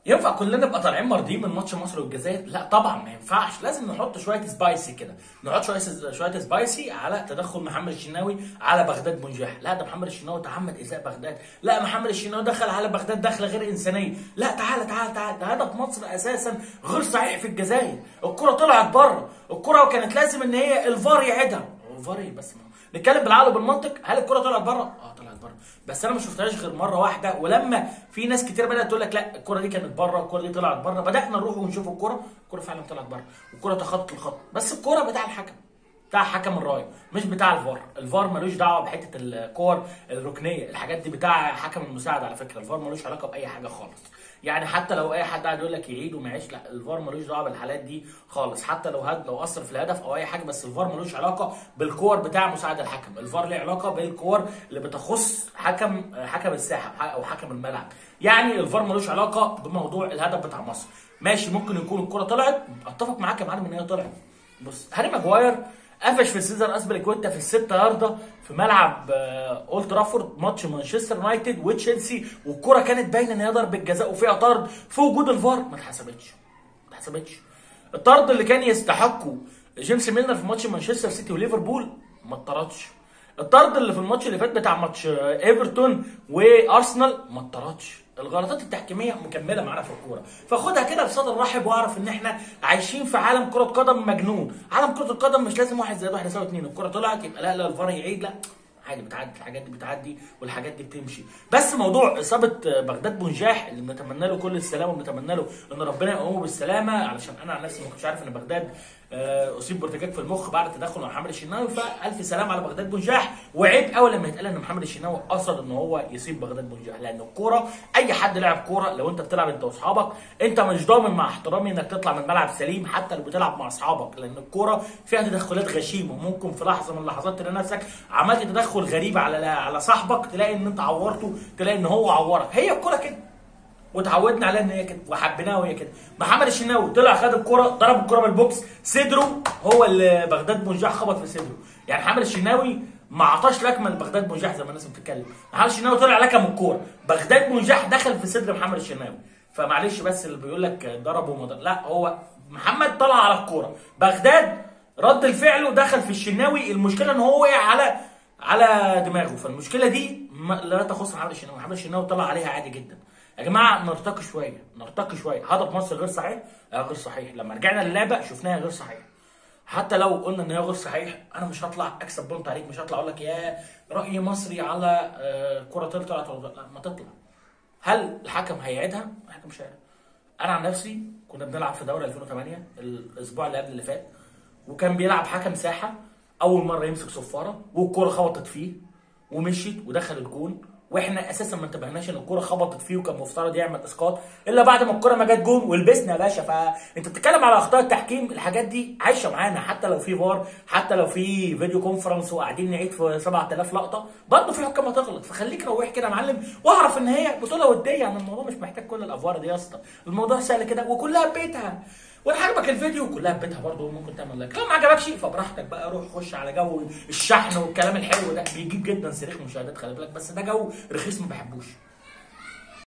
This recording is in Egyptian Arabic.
ينفع كلنا نبقى طالعين مرضيين من ماتش مصر والجزائر؟ لا طبعا ما ينفعش لازم نحط شويه سبايسي كده نحط شويه شويه سبايسي على تدخل محمد الشناوي على بغداد منجح لا ده محمد الشناوي تعمد ايذاء بغداد لا محمد الشناوي دخل على بغداد دخله غير انسانيه لا تعالى تعالى تعالى ده هدف مصر اساسا غير صحيح في الجزائر الكره طلعت بره الكره كانت لازم ان هي الفار يعيدها الفار إيه بس ما هو. نتكلم بالعقل وبالمنطق هل الكره طلعت بره اه طلعت بره بس انا ما شفتهاش غير مره واحده ولما في ناس كتير بدات تقول لك لا الكره دي كانت بره الكره دي طلعت بره بدانا نروح ونشوف الكره الكره فعلا طلعت بره والكره تخطط الخط بس الكره بتاع الحكم بتاع حكم الرايه مش بتاع الفار الفار ملوش دعوه بحته الكور الركنيه الحاجات دي بتاع حكم المساعد على فكره الفار ملوش علاقه باي حاجه خالص يعني حتى لو اي حد قاعد يقول لك يعيد وما يعيدش لا الفار ملوش دعوه بالحالات دي خالص حتى لو هد لو اثر في الهدف او اي حاجه بس الفار ملوش علاقه بالكور بتاع مساعد الحكم الفار ليه علاقه بالكور اللي بتخص حكم حكم الساحه او حكم الملعب يعني الفار ملوش علاقه بموضوع الهدف بتاع مصر ماشي ممكن يكون الكره طلعت اتفق معاك يا معلم ان هي طلعت بص هاري ماجواير قفش في سيزر اسبليكويتا في الستة ياردة في ملعب آه، اولد ترافورد ماتش مانشستر يونايتد وتشيلسي والكرة كانت باينه ان هي ضربة جزاء وفيها طرد في وجود الفار ما اتحسبتش ما اتحسبتش الطرد اللي كان يستحقه جيمس ميلنر في ماتش مانشستر سيتي وليفربول ما اتطردش الطرد اللي في الماتش اللي فات بتاع ماتش آه، ايفرتون وارسنال ما اتطردش الغلطات التحكيميه مكمله معانا في الكوره فخدها كده بصدر رحب واعرف ان احنا عايشين في عالم كره قدم مجنون عالم كره القدم مش لازم واحد زائد واحد يساوي اتنين الكره طلعت يبقى لا لا الفار يعيد لا عادي بتعدي الحاجات دي بتعدي والحاجات دي بتمشي بس موضوع اصابه بغداد بنجاح اللي بنتمنى له كل السلامه وبنتمنى له ان ربنا يقومه بالسلامه علشان انا عن نفسي ما كنتش عارف ان بغداد آه، اصيب بارتجاج في المخ بعد تدخل مع محمد الشناوي فالف سلام على بغداد بنجاح وعيب قوي لما يتقال ان محمد الشناوي قصد ان هو يصيب بغداد بنجاح لان الكوره اي حد لعب كوره لو انت بتلعب انت واصحابك انت مش ضامن مع احترامي انك تطلع من الملعب سليم حتى لو بتلعب مع اصحابك لان الكوره فيها تدخلات غشيمه ممكن في لحظه من اللحظات تلاقي نفسك عملت تدخل غريب على على صاحبك تلاقي ان انت عورته تلاقي ان هو عورك هي الكوره كده وتعودنا عليها ان هي كده وحبيناها وهي كده محمد الشناوي طلع خد الكرة ضرب الكرة بالبوكس صدره هو اللي بغداد منجاح خبط في صدره يعني محمد الشناوي ما عطاش لكمه لبغداد منجاح زي ما الناس بتتكلم محمد الشناوي طلع لكم الكوره بغداد منجاح دخل في صدر محمد الشناوي فمعلش بس اللي بيقول لك ضرب وما ضرب لا هو محمد طلع على الكوره بغداد رد الفعل دخل في الشناوي المشكله ان هو وقع على على دماغه فالمشكله دي ما- لا تخص محمد الشناوي محمد الشناوي طلع عليها عادي جدا يا جماعه نرتقي شويه نرتقي شويه هدف مصر غير صحيح آه غير صحيح لما رجعنا للعبه شفناها غير صحيح حتى لو قلنا ان هي غير صحيح انا مش هطلع اكسب بونت عليك مش هطلع اقول لك يا راي مصري على آه، كره طلعت ولا لا ما تطلع هل الحكم هيعيدها؟ الحكم مش هيعيدها انا عن نفسي كنا بنلعب في دوري 2008 الاسبوع اللي قبل اللي فات وكان بيلعب حكم ساحه اول مره يمسك صفاره والكره خبطت فيه ومشيت ودخل الجون واحنا اساسا ما انتبهناش ان الكره خبطت فيه وكان مفترض يعمل اسقاط الا بعد ما الكره ما جت جون ولبسنا يا باشا فانت بتتكلم على اخطاء التحكيم الحاجات دي عايشه معانا حتى لو في فار حتى لو في فيديو كونفرنس وقاعدين نعيد في 7000 لقطه برضه في حكام هتغلط فخليك روح كده يا معلم واعرف ان هي بطوله وديه يعني الموضوع مش محتاج كل الافوار دي يا اسطى الموضوع سهل كده وكلها ببيتها وان عجبك الفيديو كلها ببيتها برضه ممكن تعمل لايك لو ما عجبكش فبراحتك بقى روح خش على جو الشحن والكلام الحلو ده بيجيب جدا صريخ مشاهدات خلي بالك بس ده جو رخيص ما بحبوش